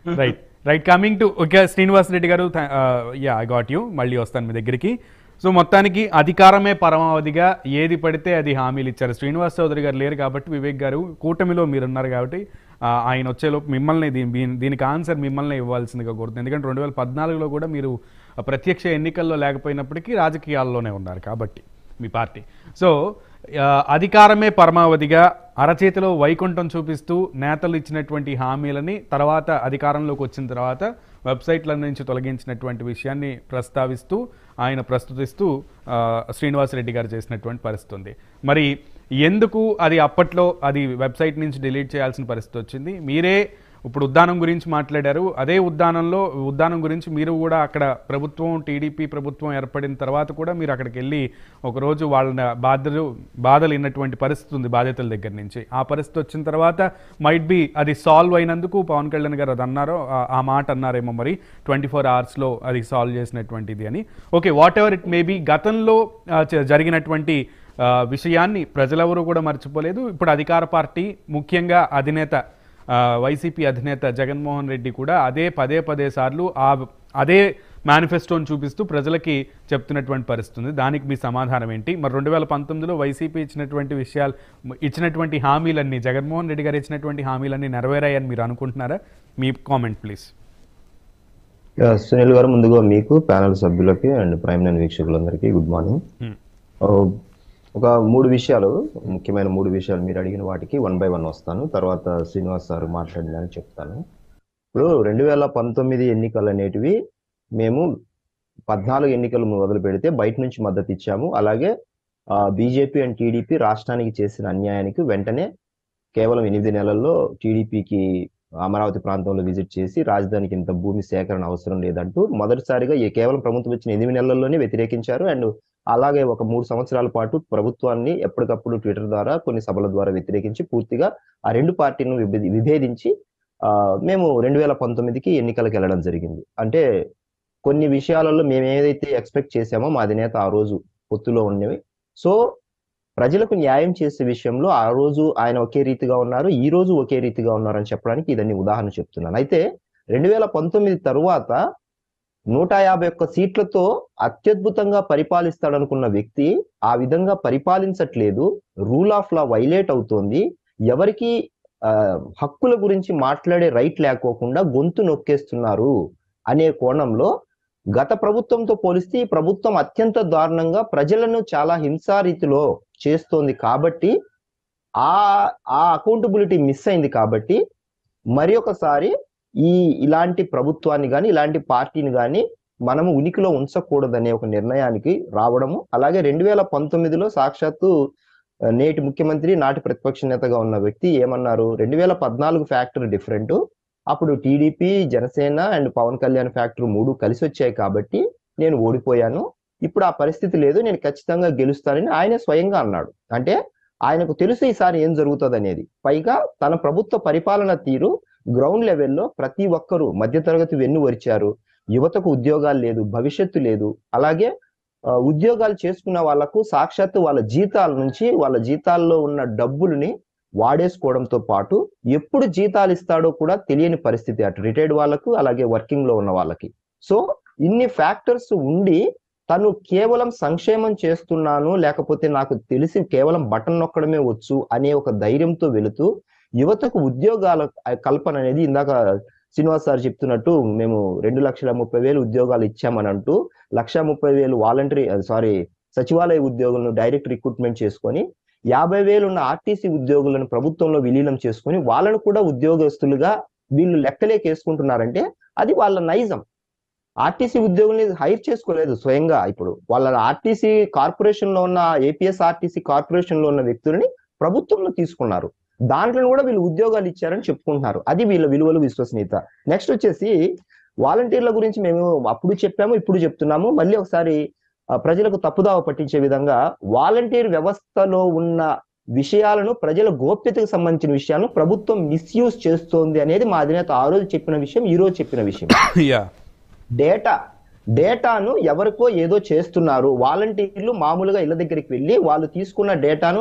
Right right coming to okay Srinivas Reddy గారు yeah I got you మళ్ళీ వస్తాను మీ దగ్గరికి సో మొత్తానికి అధికారమే పరమావధిగా ఏది పడితే అది హామీలు ఇచ్చారు శ్రీనివాస్ చౌదరి గారు లేరు కాబట్టి వివేక్ గారు కూటమిలో మీరున్నారు కాబట్టి ఆ, ఆయన వచ్చేలోపు మిమ్మల్ని దీని దీని- దీనికి ఆన్సర్ మిమ్మల్ని ఇవ్వాల్సిందిగా కోరుతుంది ఎందుకంటే రెండు వేల పద్నాలుగులో కూడా మీరు ఆ, ప్రత్యక్ష ఎన్నికల్లో లేకపోయినప్పటికీ రాజకీయాల్లోనే ఉన్నారు కాబట్టి మీ పార్టీ సో ఆ, అధికారమే పరమావధిగా అరచేతిలో వైకుంఠం చూపిస్తూ నేతలు ఇచ్చినటువంటి హామీలని తర్వాత అధికారంలోకి వచ్చిన తర్వాత వెబ్సైట్ల నుంచి తొలగించినటువంటి విషయాన్ని ప్రస్తావిస్తూ ఆయన ప్రస్తుతిస్తూ ఆ, శ్రీనివాసరెడ్డి గారు చేసినటువంటి పరిస్థితి ఉంది మరి ఎందుకు అది అప్పట్లో అది వెబ్సైట్ నుంచి డిలీట్ చేయాల్సిన పరిస్థితి వచ్చింది మీరే ఇప్పుడు ఉద్దానం గురించి మాట్లాడారు అదే ఉద్దానంలో ఉద్దానం గురించి మీరు కూడా అక్కడ ప్రభుత్వం టీడీపీ ప్రభుత్వం ఏర్పడిన తర్వాత కూడా మీరు అక్కడికి వెళ్ళి ఒకరోజు వాళ్ళ బాధలు బాధలు విన్నటువంటి పరిస్థితి ఉంది బాధ్యతల దగ్గర నుంచి ఆ పరిస్థితి వచ్చిన తర్వాత మైట్ బి అది సాల్వ్ అయినందుకు పవన్ కళ్యాణ్ గారు అది అన్నారో ఆ- ఆ మాట అన్నారేమో మరి ట్వంటీ ఫోర్ అవర్స్లో అది సాల్వ్ చేసినటువంటిది అని okay whatever it may be గతంలో ఆ, చ- జరిగినటువంటి ఆ, విషయాన్ని ప్రజలెవరూ కూడా మర్చిపోలేదు ఇప్పుడు అధికార పార్టీ ముఖ్యంగా అధినేత ఆ, వైసీపీ అధినేత జగన్మోహన్ రెడ్డి కూడా అదే పదే పదే సార్లు ఆ అదే మేనిఫెస్టోని చూపిస్తూ ప్రజలకి చెప్తున్నటువంటి పరిస్థితి ఉంది దానికి మీ సమాధానం ఏంటి మరి రెండు వేల పంతొమ్మిదిలో వైసీపీ ఇచ్చినటువంటి విషయాలు ఇచ్చినటువంటి హామీలన్నీ జగన్మోహన్ రెడ్డి గారు ఇచ్చినటువంటి హామీలన్నీ నెరవేరాయని మీరు అనుకుంటున్నారా మీ కామెంట్ ప్లీజ్ యా, సునీల్ గారు ముందుగా మీకు ప్యానల్ సభ్యులకి అండ్ ప్రైమ్ నైన్ వీక్షకులందరికీ గుడ్ మార్నింగ్ ఓ, ఒక మూడు విషయాలు ముఖ్యమైన మూడు విషయాలు మీరు అడిగిన వాటికి వన్ బై వన్ వస్తాను తర్వాత శ్రీనివాస్ సార్ మాట్లాడిందని చెప్తాను ఇప్పుడు రెండు వేల పంతొమ్మిది ఎన్నికలు అనేటివి మేము పద్నాలుగు ఎన్నికలు మొదలు పెడితే బయట నుంచి మద్దతు ఇచ్చాము అలాగే బీజేపీ అండ్ టీడీపీ రాష్ట్రానికి చేసిన అన్యాయానికి వెంటనే కేవలం ఎనిమిది నెలల్లో టీడీపీకి అమరావతి ప్రాంతంలో విజిట్ చేసి రాజధానికి ఇంత భూమి సేకరణ అవసరం లేదంటూ మొదటిసారిగా ఈ కేవలం ప్రభుత్వం వచ్చిన ఎనిమిది నెలల్లోనే వ్యతిరేకించారు అండ్ అలాగే ఒక మూడు సంవత్సరాల పాటు ప్రభుత్వాన్ని ఎప్పటికప్పుడు ట్విట్టర్ ద్వారా కొన్ని సభల ద్వారా వ్యతిరేకించి పూర్తిగా ఆ రెండు పార్టీలను విభే- విభేదించి ఆ, మేము రెండు వేల పంతొమ్మిదికి ఎన్నికలకు వెళ్ళడం జరిగింది అంటే కొన్ని విషయాలలో మేము ఏదైతే ఎక్స్పెక్ట్ చేశామో మా అధినేత ఆ రోజు పొత్తులో ఉన్నవి సో ప్రజలకు న్యాయం చేసే విషయంలో ఆ రోజు ఆయన ఒకే రీతిగా ఉన్నారు ఈ రోజు ఒకే రీతిగా ఉన్నారు అని చెప్పడానికి ఇదన్ని ఉదాహరణ చెప్తున్నాను అయితే రెండు వేల పంతొమ్మిది తరువాత నూట యాభై ఒక్క సీట్లతో అత్యద్భుతంగా పరిపాలిస్తాడనుకున్న వ్యక్తి ఆ విధంగా పరిపాలించట్లేదు రూల్ ఆఫ్ లా వైలేట్ అవుతోంది ఎవరికి ఆ, హక్కుల గురించి మాట్లాడే రైట్ లేకోకుండా గొంతు నొక్కేస్తున్నారు అనే కోణంలో గత ప్రభుత్వంతో పోలిస్తే ఈ ప్రభుత్వం అత్యంత దారుణంగా ప్రజలను చాలా హింసారీతిలో చేస్తోంది కాబట్టి ఆ ఆ అకౌంటబిలిటీ మిస్ అయింది కాబట్టి మరి ఒకసారి ఈ ఇలాంటి ప్రభుత్వాన్ని కానీ ఇలాంటి పార్టీని కానీ మనము ఉనికిలో ఉంచకూడదనే ఒక నిర్ణయానికి రావడము అలాగే రెండు వేల పంతొమ్మిదిలో సాక్షాత్తు ఆ, నేటి ముఖ్యమంత్రి నాటి ప్రతిపక్ష నేతగా ఉన్న వ్యక్తి ఏమన్నారు రెండు వేల పద్నాలుగు ఫ్యాక్టర్ డిఫరెంట్ అప్పుడు TDP Janasena and Pawan Kalyan factor మూడు కలిసి వచ్చాయి కాబట్టి నేను ఓడిపోయాను ఇప్పుడు ఆ పరిస్థితి లేదు నేను ఖచ్చితంగా గెలుస్తానని ఆయనే స్వయంగా అన్నాడు అంటే ఆయనకు తెలుసు ఈసారి ఏం జరుగుతుంది అనేది పైగా తన ప్రభుత్వ పరిపాలన తీరు గ్రౌండ్ లెవెల్లో ప్రతి ఒక్కరూ మధ్యతరగతి వెన్ను వరిచారు యువతకు ఉద్యోగాలు లేదు భవిష్యత్తు లేదు అలాగే ఆ, ఉద్యోగాలు చేసుకున్న వాళ్ళకు సాక్షాత్తు వాళ్ళ జీతాల నుంచి వాళ్ళ జీతాల్లో ఉన్న డబ్బుల్ని వాడేసుకోవడంతో పాటు ఎప్పుడు జీతాలు ఇస్తాడో కూడా తెలియని పరిస్థితి అటు రిటైర్డ్ వాళ్ళకు అలాగే వర్కింగ్ లో ఉన్న వాళ్ళకి సో ఇన్ని ఫ్యాక్టర్స్ ఉండి తను కేవలం సంక్షేమం చేస్తున్నాను లేకపోతే నాకు తెలిసి కేవలం బటన్ నొక్కడమే వచ్చు అనే ఒక ధైర్యంతో వెళుతూ యువతకు ఉద్యోగాల కల్పన అనేది ఇందాక శ్రీనివాస్ సార్ చెప్తున్నట్టు మేము రెండు లక్షల ముప్పై వేలు ఉద్యోగాలు ఇచ్చామని అంటూ లక్ష ముప్పై వేలు వాలంటరీ సారీ సచివాలయ ఉద్యోగులను డైరెక్ట్ రిక్రూట్మెంట్ చేసుకొని యాభై వేలు ఉన్న ఆర్టీసీ ఉద్యోగులను ప్రభుత్వంలో విలీనం చేసుకొని వాళ్ళను కూడా ఉద్యోగస్తులుగా వీళ్ళు లెక్కలేకేసుకుంటున్నారంటే అది వాళ్ళ నైజం ఆర్టీసీ ఉద్యోగుల్ని హైర్ చేసుకోలేదు స్వయంగా ఇప్పుడు వాళ్ళ ఆర్టీసీ కార్పొరేషన్ లో ఉన్న ఏపీఎస్ ఆర్టీసీ కార్పొరేషన్ లో ఉన్న వ్యక్తులని ప్రభుత్వంలో తీసుకున్నారు దాంట్లో కూడా వీళ్ళు ఉద్యోగాలు ఇచ్చారని చెప్పుకుంటున్నారు అది వీళ్ళ విలువలు విశ్వసనీయత నెక్స్ట్ వచ్చేసి వాలంటీర్ల గురించి మేము అప్పుడు చెప్పాము ఇప్పుడు చెప్తున్నాము మళ్ళీ ఒకసారి ఆ, ప్రజలకు తప్పుదావ పట్టించే విధంగా వాలంటీర్ వ్యవస్థలో ఉన్న విషయాలను ప్రజల గోప్యతకు సంబంధించిన విషయాలను ప్రభుత్వం మిస్యూజ్ చేస్తోంది అనేది మా అధినేత ఆ రోజు చెప్పిన విషయం ఈ రోజు చెప్పిన విషయం యా డేటా డేటాను ఎవరికో ఏదో చేస్తున్నారు వాలంటీర్లు మామూలుగా ఇళ్ళ దగ్గరికి వెళ్ళి వాళ్ళు తీసుకున్న డేటాను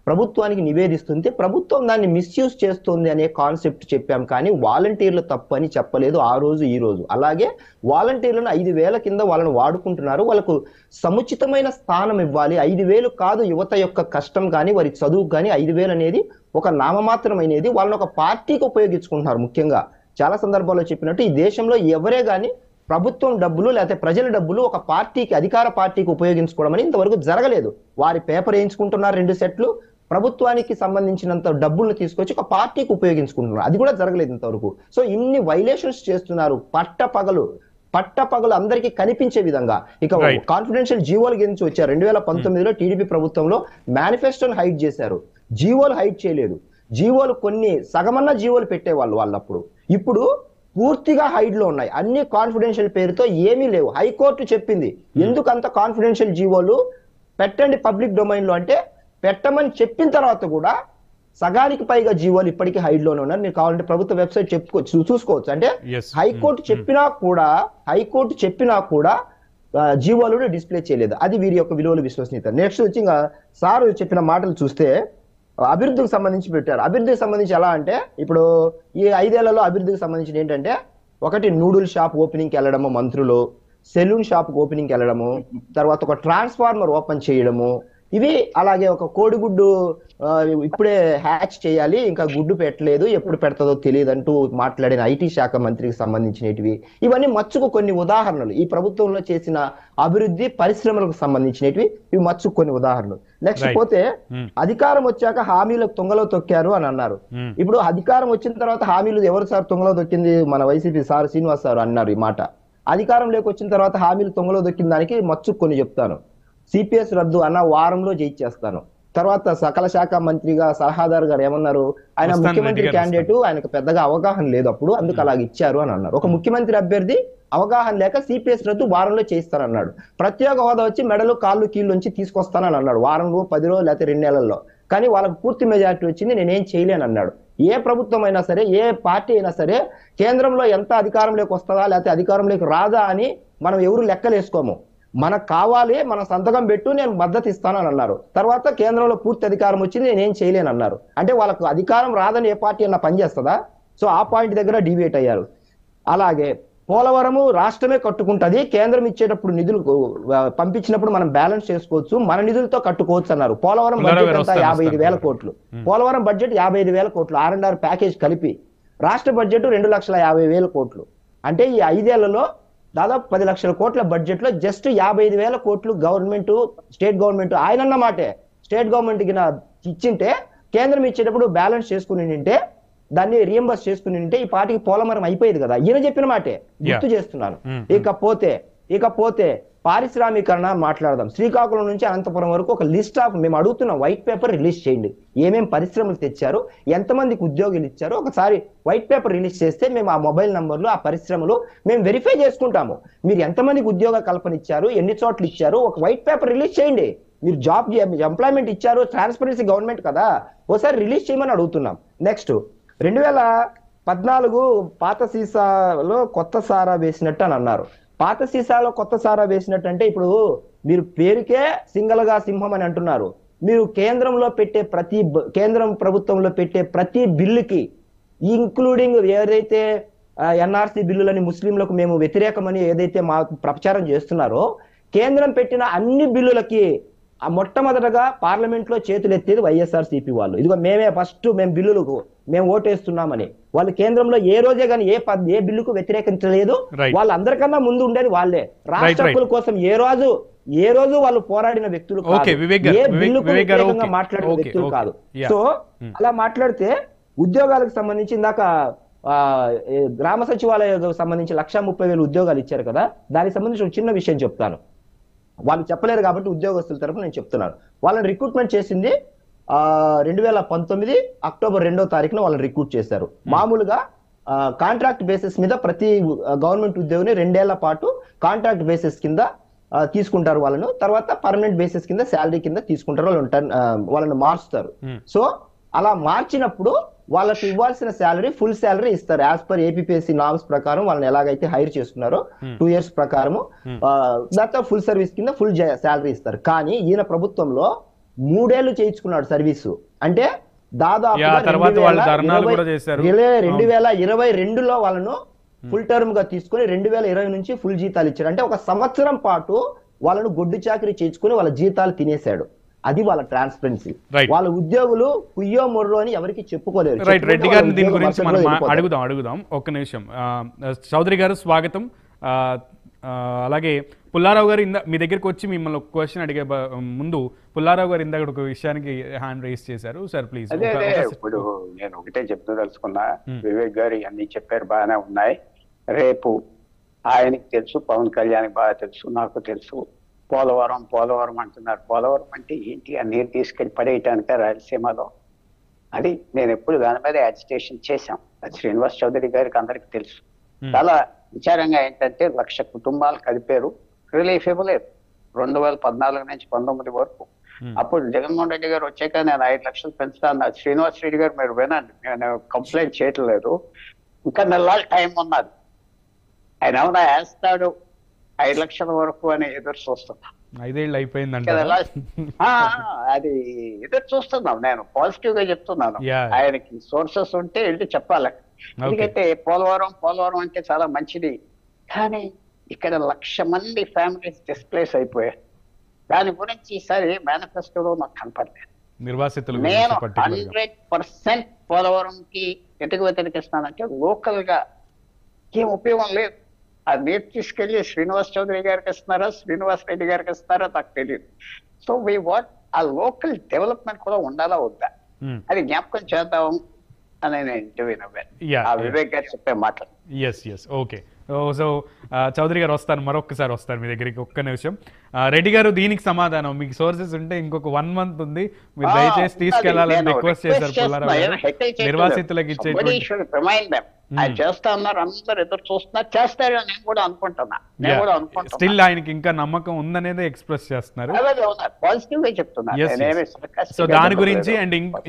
ప్రభుత్వానికి నివేదిస్తుంది ప్రభుత్వం దాన్ని మిస్యూజ్ చేస్తుంది అనే కాన్సెప్ట్ చెప్పాం కానీ వాలంటీర్లు తప్పు అని చెప్పలేదు ఆ రోజు ఈ రోజు అలాగే వాలంటీర్లను ఐదు వేల కింద వాళ్ళని వాడుకుంటున్నారు వాళ్ళకు సముచితమైన స్థానం ఇవ్వాలి ఐదు వేలు కాదు యువత యొక్క కష్టం కానీ వారి చదువు కానీ ఐదు వేలు అనేది ఒక నామమాత్రమైనది వాళ్ళని ఒక పార్టీకి ఉపయోగించుకుంటున్నారు ముఖ్యంగా చాలా సందర్భాల్లో చెప్పినట్టు ఈ దేశంలో ఎవరే గాని ప్రభుత్వం డబ్బులు లేకపోతే ప్రజల డబ్బులు ఒక పార్టీకి అధికార పార్టీకి ఉపయోగించుకోవడం అని ఇంతవరకు జరగలేదు వారి పేపర్ వేయించుకుంటున్నారు రెండు సెట్లు ప్రభుత్వానికి సంబంధించినంత డబ్బులను తీసుకొచ్చి ఒక పార్టీకి ఉపయోగించుకుంటున్నారు అది కూడా జరగలేదు ఇంతవరకు సో ఇన్ని వైలేషన్స్ చేస్తున్నారు పట్ట పగలు పట్ట పగలు అందరికీ కనిపించే విధంగా ఇక Right. కాన్ఫిడెన్షియల్ జీవోల గురించి వచ్చారు రెండు వేల పంతొమ్మిదిలో టీడీపీ ప్రభుత్వంలో మేనిఫెస్టోని హైడ్ చేశారు జీవోలు హైడ్ చేయలేదు జీవోలు కొన్ని సగమన్న జీవోలు పెట్టేవాళ్ళు వాళ్ళప్పుడు ఇప్పుడు పూర్తిగా హైడ్ లో ఉన్నాయి అన్ని కాన్ఫిడెన్షియల్ పేరుతో ఏమీ లేవు హైకోర్టు చెప్పింది ఎందుకు అంత కాన్ఫిడెన్షియల్ జీవోలు పెట్టండి పబ్లిక్ డొమైన్ లో అంటే పెట్టమని చెప్పిన తర్వాత కూడా సగానికి పైగా జీవోలు ఇప్పటికీ హైడ్ లోనే ఉన్నారు మీరు కావాలంటే ప్రభుత్వ వెబ్సైట్ చెప్పుకోవచ్చు చూ- చూసుకోవచ్చు అంటే Yes. హైకోర్టు చెప్పినా కూడా హైకోర్టు చెప్పినా కూడా ఆ, జీవోలను డిస్ప్లే చేయలేదు అది వీరి యొక్క విలువలు విశ్వసనీయత నెక్స్ట్ వచ్చి ఇంకా సార్ చెప్పిన మాటలు చూస్తే అభివృద్ధికి సంబంధించి పెట్టారు అభివృద్ధికి సంబంధించి ఎలా అంటే ఇప్పుడు ఈ ఐదేళ్లలో అభివృద్ధికి సంబంధించి ఏంటంటే ఒకటి నూడిల్ షాప్ ఓపెనింగ్కి వెళ్ళడము మంత్రులు సెలూన్ షాప్ ఓపెనింగ్కి వెళ్ళడము తర్వాత ఒక ట్రాన్స్ఫార్మర్ ఓపెన్ చేయడము ఇవి అలాగే ఒక కోడిగుడ్డు ఆ, ఇప్పుడే హ్యాచ్ చేయాలి ఇంకా గుడ్డు పెట్టలేదు ఎప్పుడు పెడతదో తెలియదు అంటూ మాట్లాడిన ఐటీ శాఖ మంత్రికి సంబంధించినటివి ఇవన్నీ మచ్చుకు కొన్ని ఉదాహరణలు ఈ ప్రభుత్వంలో చేసిన అభివృద్ధి పరిశ్రమలకు సంబంధించినటివి ఇవి మచ్చుకు కొన్ని ఉదాహరణలు నెక్స్ట్ Right. పోతే Hmm. అధికారం వచ్చాక హామీలకు తుంగలో తొక్కారు అని అన్నారు Hmm. ఇప్పుడు అధికారం వచ్చిన తర్వాత హామీలు ఎవరు సార్ తుంగలో దొక్కింది మన వైసీపీ సార్ శ్రీనివాస్ సార్ అన్నారు ఈ మాట అధికారంలోకి వచ్చిన తర్వాత హామీలు తుంగలో దొక్కిన దానికి మచ్చు కొన్ని చెప్తాను సిపిఎస్ రద్దు అన్న వారంలో జయించేస్తాను తర్వాత సకల శాఖ మంత్రిగా సలహాదారు గారు ఏమన్నారు ఆయన వస్తాను, ముఖ్యమంత్రి రెడ్డి గారు క్యాండిడేట్ ఆయనకు పెద్దగా అవగాహన లేదు అప్పుడు అందుకు అలాగ ఇచ్చారు అని అన్నారు ఒక ముఖ్యమంత్రి అభ్యర్థి అవగాహన లేక సిపిఎస్ రద్దు వారంలో చేయిస్తానన్నాడు ప్రత్యేక హోదా వచ్చి మెడలు కాళ్ళు కీళ్ళు నుంచి తీసుకొస్తానని అన్నాడు వారంలో పది రోజులు లేకపోతే రెండు నెలల్లో కానీ వాళ్ళకు పూర్తి మెజారిటీ వచ్చింది నేనేం చేయలేను అన్నాడు ఏ ప్రభుత్వం అయినా సరే ఏ పార్టీ అయినా సరే కేంద్రంలో ఎంత అధికారంలోకి వస్తుందా లేకపోతే అధికారంలోకి రాదా అని మనం ఎవరు లెక్కలేసుకోము మనకు కావాలి మన సంతకం పెట్టు నేను మద్దతు ఇస్తానని అన్నారు తర్వాత కేంద్రంలో పూర్తి అధికారం వచ్చింది నేనేం చేయలేను అన్నారు అంటే వాళ్ళకు అధికారం రాదని ఏ పార్టీ అన్నా పనిచేస్తుందా సో ఆ పాయింట్ దగ్గర డిబేట్ అయ్యారు అలాగే పోలవరము రాష్ట్రమే కట్టుకుంటది కేంద్రం ఇచ్చేటప్పుడు నిధులు ఆ, పంపించినప్పుడు మనం బ్యాలెన్స్ చేసుకోవచ్చు మన నిధులతో కట్టుకోవచ్చు అన్నారు పోలవరం పుల్లారావు బడ్జెట్ గారు అంతా వస్తారు, యాభై ఐదు వేల వస్తారు. కోట్లు పోలవరం బడ్జెట్ యాభై ఐదు వేల కోట్లు ఆర్ అండ్ ఆర్ ప్యాకేజ్ కలిపి రాష్ట్ర బడ్జెట్ రెండు లక్షల యాభై వేల కోట్లు అంటే ఈ ఐదేళ్లలో దాదాపు పది లక్షల కోట్ల బడ్జెట్ లో జస్ట్ యాభై ఐదు వేల కోట్లు గవర్నమెంట్ స్టేట్ గవర్నమెంట్ ఆయన అన్న మాటే స్టేట్ గవర్నమెంట్ కి నా ఇచ్చింటే కేంద్రం ఇచ్చేటప్పుడు బ్యాలెన్స్ చేసుకుని ఉంటే దాన్ని రియంబర్స్ చేసుకుని ఉంటే ఈ పార్టీకి పోలవరం అయిపోయేది కదా ఈయన చెప్పిన మాటే గుర్తు చేస్తున్నాను Mm. ఇకపోతే ఇకపోతే పారిశ్రామీకరణ మాట్లాడదాం శ్రీకాకుళం నుంచి అనంతపురం వరకు ఒక లిస్ట్ ఆఫ్ మేము అడుగుతున్న వైట్ పేపర్ రిలీజ్ చేయండి ఏమేం పరిశ్రమలు తెచ్చారు ఎంతమందికి ఉద్యోగులు ఇచ్చారు ఒకసారి వైట్ పేపర్ రిలీజ్ చేస్తే మేము ఆ మొబైల్ నంబర్లు ఆ పరిశ్రమలు మేము వెరిఫై చేసుకుంటాము మీరు ఎంతమందికి ఉద్యోగ కల్పన ఇచ్చారు ఎన్ని చోట్ల ఇచ్చారు ఒక వైట్ పేపర్ రిలీజ్ చేయండి మీరు జాబ్ ఎంప్లాయ్మెంట్ ఇచ్చారు ట్రాన్స్పరెన్సీ గవర్నమెంట్ కదా ఒకసారి రిలీజ్ చేయమని అడుగుతున్నాం నెక్స్ట్ రెండు వేల పద్నాలుగు పాత సీసాలో కొత్త సారా వేసినట్టు అని అన్నారు పాత సీసాలో కొత్త సారా వేసినట్టు అంటే ఇప్పుడు మీరు పేరుకే సింగల్ గా సింహం అని అంటున్నారు మీరు కేంద్రంలో పెట్టే ప్రతి బ- కేంద్రం ప్రభుత్వంలో పెట్టే ప్రతి బిల్లుకి ఇంక్లూడింగ్ ఏదైతే ఎన్ఆర్సి బిల్లులని ముస్లింలకు మేము వ్యతిరేకమని ఏదైతే మా ప్రచారం చేస్తున్నారో కేంద్రం పెట్టిన అన్ని బిల్లులకి ఆ మొట్టమొదటగా పార్లమెంట్ లో చేతులు ఎత్తేది వైఎస్ఆర్ సిపి వాళ్ళు ఇదిగో మేమే ఫస్ట్ మేము బిల్లులకు మేము ఓటేస్తున్నామని వాళ్ళు కేంద్రంలో ఏ రోజే కానీ ఏ పద్- ఏ బిల్లుకు వ్యతిరేకించలేదు Right. వాళ్ళందరికన్నా ముందు ఉండేది వాళ్ళే రాష్ట్ర right. హక్కుల కోసం ఏ రోజు ఏ రోజు వాళ్ళు పోరాడిన వ్యక్తులు కాదు. Okay, వివేక్ గారు, ఏ వివేక్- బిల్లుకు వివేక్ గారు, వ్యతిరేకంగా okay. మాట్లాడిన Okay, వ్యక్తులు okay. కాదు Yeah. సో అలా మాట్లాడితే ఉద్యోగాలకు సంబంధించి ఇందాక ఆ, ఏ, గ్రామ సచివాలయాలకు సంబంధించి లక్షా ముప్పై వేలు ఉద్యోగాలు ఇచ్చారు కదా దానికి సంబంధించి ఒక చిన్న విషయం చెప్తాను వాళ్ళు చెప్పలేరు కాబట్టి ఉద్యోగస్తుల తరపున నేను చెప్తున్నాను వాళ్ళని రిక్రూట్మెంట్ చేసింది ఆ రెండు వేల పంతొమ్మిది అక్టోబర్ రెండో తారీఖున వాళ్ళని రిక్రూట్ చేశారు మామూలుగా కాంట్రాక్ట్ బేసిస్ మీద ప్రతి గవర్నమెంట్ ఉద్యోగిని రెండేళ్ల పాటు కాంట్రాక్ట్ బేసిస్ కింద ఆ, తీసుకుంటారు వాళ్ళను తర్వాత పర్మనెంట్ బేసిస్ కింద శాలరీ కింద తీసుకుంటారు వాళ్ళని టర్న్- ఆ, వాళ్ళని మార్చుతారు Hmm. సో అలా మార్చినప్పుడు వాళ్ళకి ఇవ్వాల్సిన శాలరీ ఫుల్ శాలరీ ఇస్తారు యాజ్ పర్ ఏపీఎస్సి నామ్స్ ప్రకారం వాళ్ళని ఎలాగైతే హైర్ చేసుకున్నారో టూ ఇయర్స్ ప్రకారము దాంతో ఫుల్ సర్వీస్ కింద ఫుల్ శాలరీ ఇస్తారు కానీ ఈయన ప్రభుత్వంలో మూడేళ్లు చేయించుకున్నాడు సర్వీసు అంటే దాదాపు యా, తర్వాత వాళ్ళు ధర్నాలు కూడా చేశారు. రెండు వేల ఇరవై రెండులో వాళ్ళను ఫుల్ టర్మ్ గా తీసుకొని రెండు వేల ఇరవై నుంచి ఫుల్ జీతాలు ఇచ్చాడు అంటే ఒక సంవత్సరం పాటు వాళ్ళను గొడ్డు చాకరీ చేయించుకొని వాళ్ళ జీతాలు తినేశాడు అది వాళ్ళ ట్రాన్స్పరెన్సీ Right. వాళ్ళ ఉద్యోగులు కుయ్యో మొర్రో అని ఎవరికి చెప్పుకోలేరు రైట్ చెప్పుకుంటే రెడ్డి వాళ్ళ గారిని దీని ఉద్యోగం గురించి మరుసటి మనం రోజు మా- వెళ్ళిపోతారు. అడుగుదాం అడుగుదాం ఒక్క నిమిషం ఆ, చౌదరి గారు స్వాగతం ఆ, ఆ, అలాగే పుల్లారావు గారు ఇందా మీ దగ్గరికి వచ్చి మిమ్మల్ని ఒక క్వశ్చన్ అడిగే బ- ముందు పుల్లారావు గారు ఇందాక ఒక విషయానికి హ్యాండ్ రైస్ చేశారు సార్ ప్లీజ్ అదే అదే ఇప్పుడు నేను ఒకటే చెప్తూ తెలుసుకున్నా వివేక్ గారు అన్ని చెప్పారు బాగానే ఉన్నాయి రేపు ఆయనకి తెలుసు పవన్ కళ్యాణ్ బాగా తెలుసు నాకు తెలుసు పోలవరం పోలవరం అంటున్నారు పోలవరం అంటే ఏంటి ఆ నీరు తీసుకెళ్లి పడేయటానిక రాయలసీమలో అది నేను ఎప్పుడు దాని మీద యాజిటేషన్ చేశాం అది శ్రీనివాస్ చౌదరి గారికి అందరికి తెలుసు చాలా విచారంగా ఏంటంటే లక్ష కుటుంబాలు కలిపారు రిలీఫ్ ఇవ్వలేదు రెండు వేల పద్నాలుగు నుంచి పంతొమ్మిది వరకు అప్పుడు జగన్మోహన్ రెడ్డి గారు వచ్చాక నేను ఐదు లక్షలు పెంచుతాను శ్రీనివాస్ రెడ్డి గారు మీరు వినండి నేను కంప్లైంట్ చేయట్లేదు ఇంకా నెలల టైం ఉన్నది ఆయన ఏమైనా వేస్తాడు ఐదు లక్షల వరకు అని ఎదురు చూస్తున్నా ఐదేళ్ళు అయిపోయిందంట కదా ఎలా- ఆ, అది ఎదురు చూస్తున్నాం నేను పాజిటివ్ గా చెప్తున్నాను Yeah. ఆయనకి సోర్సెస్ ఉంటే వెళ్ళి చెప్పాలి ఎందుకంటే పోలవరం పోలవరం అంటే చాలా మంచిది కానీ ఇక్కడ లక్ష మంది ఫ్యామిలీస్ డిస్ప్లేస్ అయిపోయారు దాని గురించి ఈసారి మేనిఫెస్టోలో నాకు కనపడలేదు నిర్వాసితుల నేను గురించి పర్టికులర్ గా హండ్రెడ్ పర్సెంట్ పోలవరంకి ఎందుకు వ్యతిరేకిస్తానంటే లోకల్ గా ఏం ఉపయోగం లేదు ఆ నీరు తీసుకెళ్లి శ్రీనివాస్ చౌదరి గారికి ఇస్తున్నారా శ్రీనివాస్ రెడ్డి గారికి ఇస్తున్నారా నాకు తెలియదు సో వీ వాట్ ఆ లోకల్ డెవలప్మెంట్ కూడా ఉండాలా వద్దా Hmm. అది జ్ఞాపకం చేద్దాం అని నేను ఇంటర్వ్యూ నవ్వాను Yeah, ఆ yeah. వివేక్ గారు చెప్పే మాటలు yes yes okay so Chowdary గారు వస్తారు మరొకసారి వస్తారు మీ దగ్గరికి ఒక్క నిమిషం ఆ, రెడ్డి గారు దీనికి సమాధానం మీకు సోర్సెస్ ఉంటే ఇంకొక వన్ మంత్ ఉంది మీరు ఆ, దయచేసి ఉన్నది. తీసుకెళ్లాలని నేను రిక్వెస్ట్ request చేశారు పుల్లారావు చేస్తున్నా. గారు ఏం heckle చేయట్లేదు. నిర్వాసితులకు Somebody ఇచ్చేటువంటి should remind them. ఆయన చేస్తా అన్నారు అందరు ఎదురు చూస్తున్నారు చేస్తారు అని నేను కూడా అనుకుంటున్నా నేను కూడా అనుకుంటున్నా స్టిల్ ఆయనకి ఇంకా నమ్మకం ఉందనేది ఎక్స్ప్రెస్ చేస్తున్నారు పాజిటివ్ గా చెప్తున్నా Yes, నేనేమి yes. sarcastic సో గా దాని గురించి చెప్పట్లేదు. అండ్